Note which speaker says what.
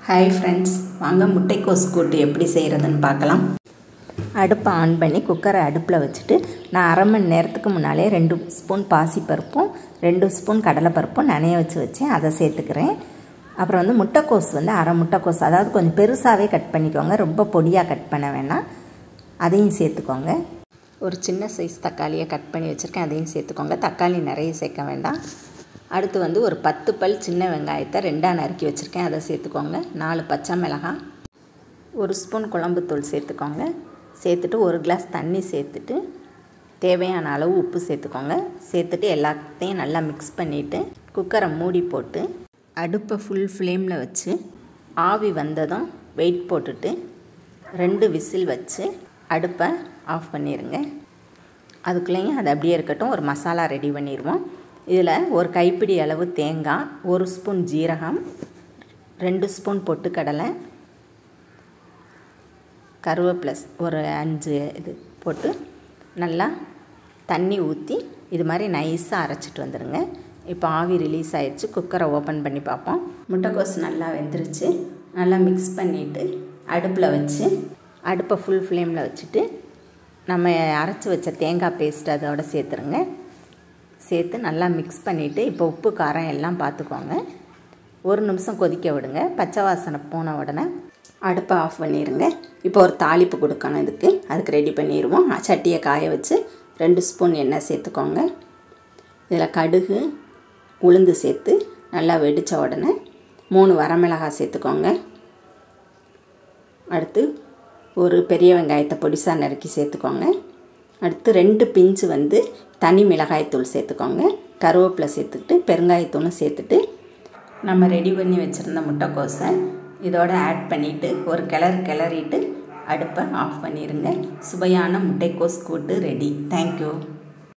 Speaker 1: hi friends வாங்க முட்டைக்கோஸ் கூட்டு எப்படி செய்கிறதுன்னு பார்க்கலாம் அடுப்பை ஆன் பண்ணி குக்கரை அடுப்பில் வச்சுட்டு நான் அரை மணி நேரத்துக்கு முன்னாலே ரெண்டு ஸ்பூன் பாசிப்பருப்பும் ரெண்டு ஸ்பூன் கடலைப்பருப்பும் நனைய வச்சு வச்சேன் அதை சேர்த்துக்கிறேன் அப்புறம் வந்து முட்டைக்கோஸ் வந்து அரை முட்டைக்கோஸ் அதாவது கொஞ்சம் பெருசாகவே கட் பண்ணிக்கோங்க ரொம்ப பொடியாக கட் பண்ண வேணாம் அதையும் சேர்த்துக்கோங்க ஒரு சின்ன சைஸ் தக்காளியை கட் பண்ணி வச்சுருக்கேன் அதையும் சேர்த்துக்கோங்க தக்காளி நிறைய சேர்க்க வேண்டாம் அடுத்து வந்து ஒரு பத்து பல் சின்ன வெங்காயத்தை ரெண்டாக நறுக்கி வச்சுருக்கேன் அதை சேர்த்துக்கோங்க நாலு பச்சை மிளகாய் ஒரு ஸ்பூன் குழம்புத்தூள் சேர்த்துக்கோங்க சேர்த்துட்டு ஒரு கிளாஸ் தண்ணி சேர்த்துட்டு தேவையான அளவு உப்பு சேர்த்துக்கோங்க சேர்த்துட்டு எல்லாத்தையும் நல்லா மிக்ஸ் பண்ணிவிட்டு குக்கரை மூடி போட்டு அடுப்பை ஃபுல் ஃப்ளேமில் வச்சு ஆவி வந்ததும் வெயிட் போட்டுட்டு ரெண்டு விசில் வச்சு அடுப்பை ஆஃப் பண்ணிடுங்க அதுக்குள்ளேயும் அது அப்படியே இருக்கட்டும் ஒரு மசாலா ரெடி பண்ணிடுவோம் இதில் ஒரு கைப்பிடி அளவு தேங்காய் ஒரு ஸ்பூன் ஜீரகம் ரெண்டு ஸ்பூன் பொட்டுக்கடலை கருவேப்பிலஸ் ஒரு அஞ்சு இது போட்டு நல்லா தண்ணி ஊற்றி இது மாதிரி நைஸாக அரைச்சிட்டு வந்துடுங்க இப்போ ஆவி ரிலீஸ் ஆயிடுச்சு குக்கரை ஓப்பன் பண்ணி பார்ப்போம் முட்டைக்கோஸ் நல்லா வெந்துருச்சு நல்லா மிக்ஸ் பண்ணிவிட்டு அடுப்பில் வச்சு அடுப்பை ஃபுல் ஃப்ளேமில் வச்சுட்டு நம்ம அரைச்சி வச்ச தேங்காய் பேஸ்ட் அதோட சேர்த்துருங்க சேர்த்து நல்லா மிக்ஸ் பண்ணிவிட்டு இப்போ உப்பு காரம் எல்லாம் பார்த்துக்கோங்க ஒரு நிமிஷம் கொதிக்க விடுங்க பச்சை வாசனை போன உடனே அடுப்பை ஆஃப் பண்ணிடுங்க இப்போ ஒரு தாளிப்பு கொடுக்கணும் இதுக்கு அதுக்கு ரெடி பண்ணிடுவோம் சட்டியை காய வச்சு ரெண்டு ஸ்பூன் எண்ணெய் சேர்த்துக்கோங்க இதில் கடுகு உளுந்து சேர்த்து நல்லா வெடித்த உடனே மூணு வரமிளகாய் சேர்த்துக்கோங்க அடுத்து ஒரு பெரிய வெங்காயத்தை பொடிசாக நறுக்கி சேர்த்துக்கோங்க அடுத்து ரெண்டு பிஞ்சு வந்து தனி மிளகாய்த்தூள் சேர்த்துக்கோங்க கருவேப்பிலை சேர்த்துக்கிட்டு பெருங்காயத்தூளும் சேர்த்துட்டு நம்ம ரெடி பண்ணி வச்சுருந்த முட்டைக்கோஸை இதோட ஆட் பண்ணிவிட்டு ஒரு கிளறு கிளறிட்டு அடுப்பை ஆஃப் பண்ணிடுங்க சுவையான முட்டைக்கோஸ் கூட்டு ரெடி தேங்க்யூ